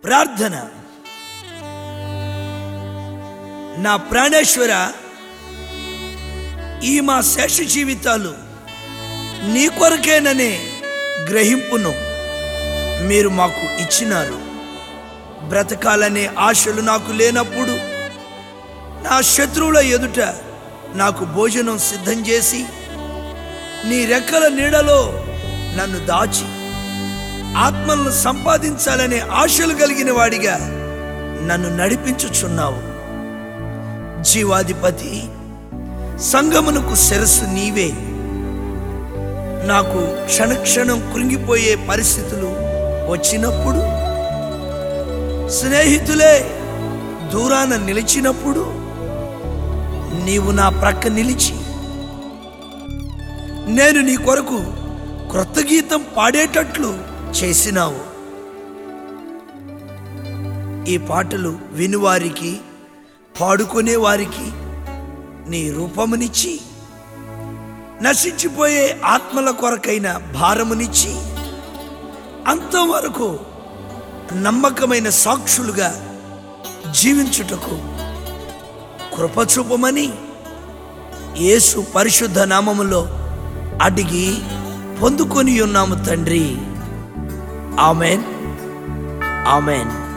ప్రార్థన నా ప్రాణేశ్వర ఈ మా శేష జీవితాలు నీ కొరకేననే గ్రహింపును మీరు మాకు ఇచ్చినారు బ్రతకాలనే ఆశలు నాకు లేనప్పుడు నా శత్రువుల ఎదుట నాకు భోజనం సిద్ధం చేసి నీ రెక్కల నీడలో నన్ను దాచి ఆత్మలను సంపాదించాలనే ఆశలు కలిగిన వాడిగా నన్ను నడిపించుచున్నావు జీవాధిపతి సంగమునకు శిరస్సు నీవే నాకు క్షణక్షణం కృంగిపోయే పరిస్థితులు వచ్చినప్పుడు స్నేహితులే దూరాన నిలిచినప్పుడు నీవు నా ప్రక్క నిలిచి నేను నీ కొరకు క్రొత్త గీతం పాడేటట్లు చేసినావు ఈ పాటలు వినువారికి పాడుకునే వారికి నీ రూపమునిచ్చి నశించిపోయే ఆత్మల కొరకైన భారమునిచ్చి అంతవరకు నమ్మకమైన సాక్షులుగా జీవించుటకు కృపచూపమని యేసు పరిశుద్ధ నామములో అడిగి పొందుకొని ఉన్నాము తండ్రి ఆమెన్ ఆమెన్